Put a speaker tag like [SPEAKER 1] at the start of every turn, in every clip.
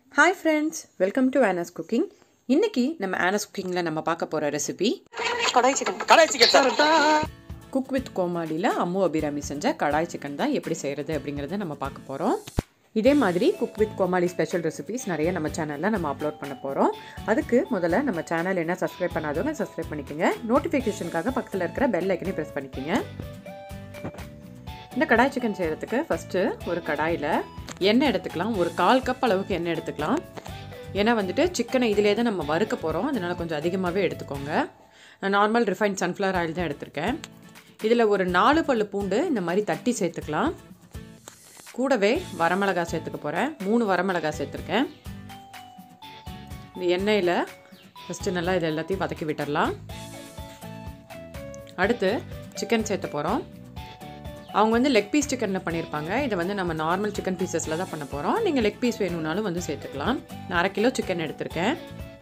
[SPEAKER 1] hi friends welcome to Anas cooking இன்னைக்கு நம்ம ஆனஸ் குக்கிங்கில் நம்ம பார்க்க போகிற recipe
[SPEAKER 2] kadai chicken
[SPEAKER 3] kadai chicken sir
[SPEAKER 1] cook with கோமாளியில் அம்மு அபிராமி செஞ்ச கடாய் சிக்கன் தான் எப்படி செய்கிறது அப்படிங்கிறத நம்ம பார்க்க போகிறோம் இதே மாதிரி cook with Comali special recipes நிறைய நம்ம சேனலில் நம்ம அப்லோட் பண்ண போகிறோம் அதுக்கு முதல்ல நம்ம சேனல் என்ன சப்ஸ்கிரைப் பண்ணாதவங்க சப்ஸ்கிரைப் பண்ணிக்கோங்க நோட்டிஃபிகேஷனுக்காக பக்கத்தில் இருக்கிற பெல் ஐக்கனையும் ப்ரெஸ் பண்ணிக்கோங்க இந்த கடாய் சிக்கன் செய்கிறதுக்கு ஃபஸ்ட்டு ஒரு கடாயில் எண்ணெய் எடுத்துக்கலாம் ஒரு கால் கப் அளவுக்கு எண்ணெய் எடுத்துக்கலாம் ஏன்னா வந்துட்டு சிக்கனை இதிலே தான் நம்ம வறுக்க போகிறோம் அதனால் கொஞ்சம் அதிகமாகவே எடுத்துக்கோங்க நான் நார்மல் ரிஃபைன் சன்ஃப்ளவர் ஆயில் தான் எடுத்திருக்கேன் இதில் ஒரு நாலு பல்லு பூண்டு இந்த மாதிரி தட்டி சேர்த்துக்கலாம் கூடவே வரமிளகா சேர்த்துக்க போகிறேன் மூணு வரமிளகா சேர்த்துருக்கேன் இந்த எண்ணெயில் ஃபஸ்ட்டு நல்லா இது எல்லாத்தையும் வதக்கி விட்டுடலாம் அடுத்து சிக்கன் சேர்த்த போகிறோம் அவங்க வந்து லெக் பீஸ் சிக்கனில் பண்ணியிருப்பாங்க இதை வந்து நம்ம நார்மல் சிக்கன் பீசஸில் தான் பண்ண போகிறோம் நீங்கள் லெக் பீஸ் வேணும்னாலும் வந்து சேர்த்துக்கலாம் நான் அரை கிலோ சிக்கன் எடுத்திருக்கேன்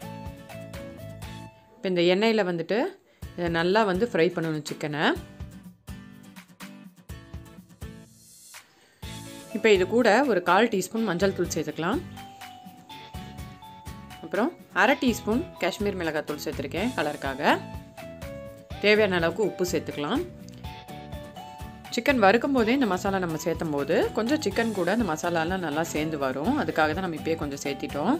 [SPEAKER 1] இப்போ இந்த எண்ணெயில் வந்துட்டு இதை நல்லா வந்து ஃப்ரை பண்ணணும் சிக்கனை இப்போ இது கூட ஒரு கால் டீஸ்பூன் மஞ்சள் தூள் சேர்த்துக்கலாம் அப்புறம் அரை டீஸ்பூன் காஷ்மீர் மிளகாத்தூள் சேர்த்துருக்கேன் கலருக்காக தேவையான அளவுக்கு உப்பு சேர்த்துக்கலாம் சிக்கன் வறுக்கும் போதே இந்த மசாலா நம்ம சேர்த்தும் போது கொஞ்சம் சிக்கன் கூட இந்த மசாலாலாம் நல்லா சேர்ந்து வரும் அதுக்காக தான் நம்ம இப்போயே கொஞ்சம் சேர்த்திட்டோம்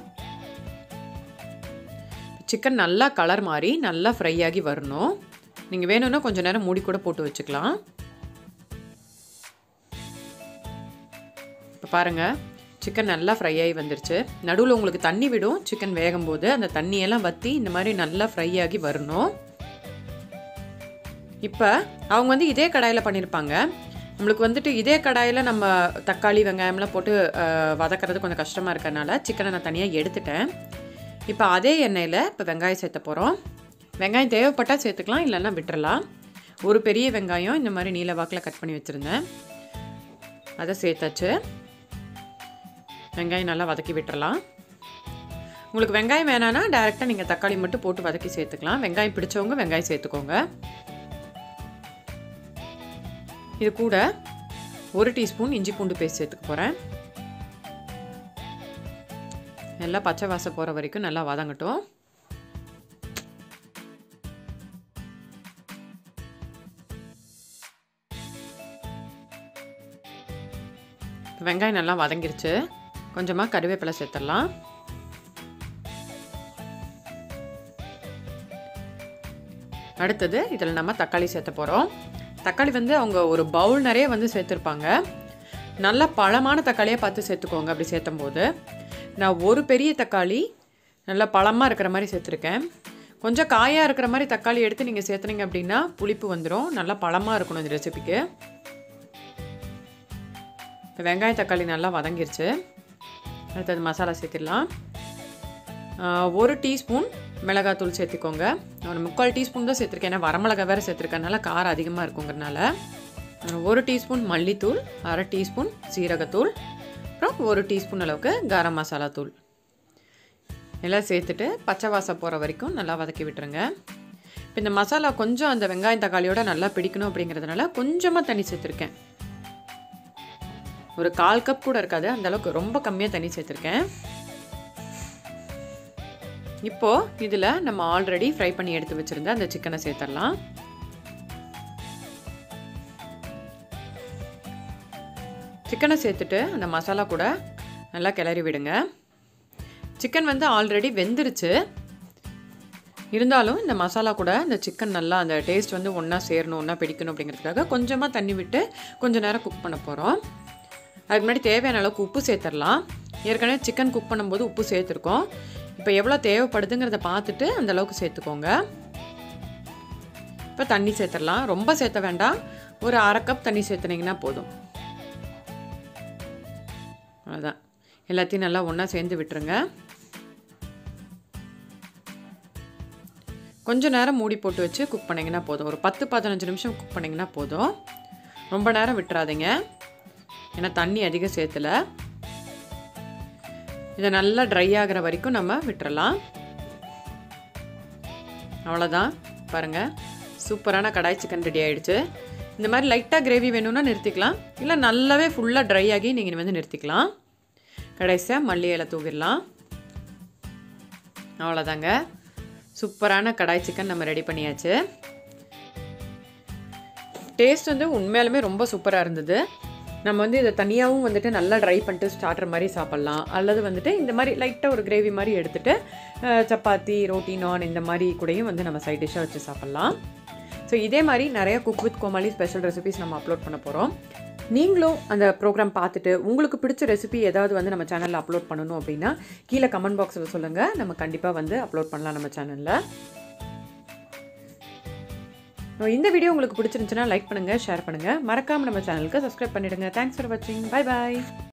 [SPEAKER 1] சிக்கன் நல்லா கலர் மாறி நல்லா ஃப்ரை ஆகி வரணும் நீங்கள் வேணும்னா கொஞ்சம் நேரம் மூடி கூட போட்டு வச்சுக்கலாம் இப்போ பாருங்கள் சிக்கன் நல்லா ஃப்ரை ஆகி வந்துருச்சு நடுவில் உங்களுக்கு தண்ணி விடும் சிக்கன் வேகும் போது அந்த தண்ணியெல்லாம் வற்றி இந்த மாதிரி நல்லா ஃப்ரை ஆகி வரணும் இப்போ அவங்க வந்து இதே கடாயில் பண்ணியிருப்பாங்க நம்மளுக்கு வந்துட்டு இதே கடாயில் நம்ம தக்காளி வெங்காயம்லாம் போட்டு வதக்கிறது கொஞ்சம் கஷ்டமாக இருக்கறனால சிக்கனை நான் தனியாக எடுத்துட்டேன் இப்போ அதே எண்ணெயில் இப்போ வெங்காயம் சேர்த்த போகிறோம் வெங்காயம் தேவைப்பட்டால் சேர்த்துக்கலாம் இல்லைன்னா விட்டுறலாம் ஒரு பெரிய வெங்காயம் இந்த மாதிரி நீல வாக்கில் கட் பண்ணி வச்சுருந்தேன் அதை சேர்த்தாச்சு வெங்காயம் நல்லா வதக்கி விட்டுறலாம் உங்களுக்கு வெங்காயம் வேணான்னா டேரெக்டாக நீங்கள் தக்காளி மட்டும் போட்டு வதக்கி சேர்த்துக்கலாம் வெங்காயம் பிடிச்சவங்க வெங்காயம் சேர்த்துக்கோங்க இது கூட ஒரு டீஸ்பூன் இஞ்சி பூண்டு பேஸ்ட் சேர்த்துக்க போகிறேன் நல்லா பச்சை வாசம் போகிற வரைக்கும் நல்லா வதங்கட்டும் வெங்காயம் நல்லா வதங்கிருச்சு கொஞ்சமாக கருவேப்பிலை சேர்த்துடலாம் அடுத்தது இதில் நம்ம தக்காளி சேர்த்த போகிறோம் தக்காளி வந்து அவங்க ஒரு பவுல் நிறைய வந்து சேர்த்துருப்பாங்க நல்லா பழமான தக்காளியாக பார்த்து சேர்த்துக்கோங்க அப்படி சேர்த்தும் போது நான் ஒரு பெரிய தக்காளி நல்லா பழமாக இருக்கிற மாதிரி சேர்த்துருக்கேன் கொஞ்சம் காயாக இருக்கிற மாதிரி தக்காளி எடுத்து நீங்கள் சேர்த்துனீங்க அப்படின்னா புளிப்பு வந்துடும் நல்லா பழமாக இருக்கணும் இந்த ரெசிபிக்கு இப்போ வெங்காய தக்காளி நல்லா வதங்கிருச்சு அடுத்தது மசாலா சேர்த்திடலாம் ஒரு டீஸ்பூன் மிளகாத்தூள் சேர்த்துக்கோங்க ஒரு முக்கால் டீஸ்பூன் தான் சேர்த்துருக்கேன் ஏன்னா வரமிளகா வேறு சேர்த்துருக்கனால காரம் அதிகமாக இருக்குங்கிறனால ஒரு டீஸ்பூன் மல்லித்தூள் அரை டீஸ்பூன் சீரகத்தூள் அப்புறம் ஒரு டீஸ்பூன் அளவுக்கு கரம் மசாலா தூள் எல்லாம் சேர்த்துட்டு பச்சை வாசம் போகிற வரைக்கும் நல்லா வதக்கி விட்டுருங்க இப்போ இந்த மசாலா கொஞ்சம் அந்த வெங்காயம் தக்காளியோட நல்லா பிடிக்கணும் அப்படிங்கிறதுனால கொஞ்சமாக தண்ணி சேர்த்துருக்கேன் ஒரு கால் கப் கூட இருக்காது அந்தளவுக்கு ரொம்ப கம்மியாக தண்ணி சேர்த்துருக்கேன் இப்போது இதில் நம்ம ஆல்ரெடி ஃப்ரை பண்ணி எடுத்து வச்சுருந்த அந்த சிக்கனை சேர்த்துடலாம் சிக்கனை சேர்த்துட்டு அந்த மசாலா கூட நல்லா கிளறி விடுங்க சிக்கன் வந்து ஆல்ரெடி வெந்துருச்சு இருந்தாலும் இந்த மசாலா கூட இந்த சிக்கன் நல்லா அந்த டேஸ்ட் வந்து ஒன்றா சேரணும் ஒன்றா பிடிக்கணும் அப்படிங்கிறதுக்காக கொஞ்சமாக தண்ணி விட்டு கொஞ்சம் நேரம் குக் பண்ண போகிறோம் அதுக்கு முன்னாடி தேவையான அளவுக்கு உப்பு சேர்த்துடலாம் ஏற்கனவே சிக்கன் குக் பண்ணும்போது உப்பு சேர்த்துருக்கோம் இப்போ எவ்வளோ தேவைப்படுதுங்கிறத பார்த்துட்டு அந்த அளவுக்கு சேர்த்துக்கோங்க இப்போ தண்ணி சேர்த்துடலாம் ரொம்ப சேர்த்த வேண்டாம் ஒரு அரை கப் தண்ணி சேர்த்துனீங்கன்னா போதும் அவ்வளோதான் எல்லாத்தையும் நல்லா ஒன்றா சேர்ந்து விட்டுருங்க கொஞ்சம் நேரம் மூடி போட்டு வச்சு குக் பண்ணிங்கன்னா போதும் ஒரு பத்து பதினஞ்சு நிமிஷம் குக் பண்ணிங்கன்னா போதும் ரொம்ப நேரம் விட்டுறாதீங்க ஏன்னா தண்ணி அதிகம் சேர்த்துல இதை நல்லா ட்ரை ஆகிற வரைக்கும் நம்ம விட்டுறலாம் அவ்வளோதான் பாருங்கள் சூப்பரான கடாய் சிக்கன் ரெடி ஆகிடுச்சு இந்த மாதிரி லைட்டாக கிரேவி வேணும்னா நிறுத்திக்கலாம் இல்லை நல்லாவே ஃபுல்லாக ட்ரை ஆகி நீங்கள் வந்து நிறுத்திக்கலாம் கடைசியாக மல்லி இலை தூவிடலாம் அவ்வளோதாங்க சூப்பரான கடாய் சிக்கன் நம்ம ரெடி பண்ணியாச்சு டேஸ்ட் வந்து உண்மையாலுமே ரொம்ப சூப்பராக இருந்தது நம்ம வந்து இதை தனியாகவும் வந்துட்டு நல்லா ட்ரை பண்ணிட்டு ஸ்டார்டர் மாதிரி சாப்பிட்லாம் அல்லது வந்துட்டு இந்த மாதிரி லைட்டாக ஒரு கிரேவி மாதிரி எடுத்துகிட்டு சப்பாத்தி ரோட்டி நான் இந்த மாதிரி கூடயும் வந்து நம்ம சைட் டிஷ்ஷாக வச்சு சாப்பிட்லாம் ஸோ இதே மாதிரி நிறைய cook with Comali special recipes நம்ம அப்லோட் பண்ண போகிறோம் நீங்களும் அந்த ப்ரோக்ராம் பார்த்துட்டு உங்களுக்கு பிடிச்ச ரெசிபி ஏதாவது வந்து நம்ம சேனலில் அப்லோட் பண்ணணும் அப்படின்னா கீழே கமெண்ட் பாக்ஸில் சொல்லுங்கள் நம்ம கண்டிப்பாக வந்து அப்லோட் பண்ணலாம் நம்ம சேனலில் இந்த வீடியோ உங்களுக்கு பிடிச்சிருந்துச்சுன்னா லைக் பண்ணுங்கள் ஷேர் பண்ணுங்கள் மறக்காமல் நம்ம சேனலுக்கு சப்ஸ்கிரைப் பண்ணிடுங்க தேங்க்ஸ் ஃபார் வாட்சிங் பை பாய்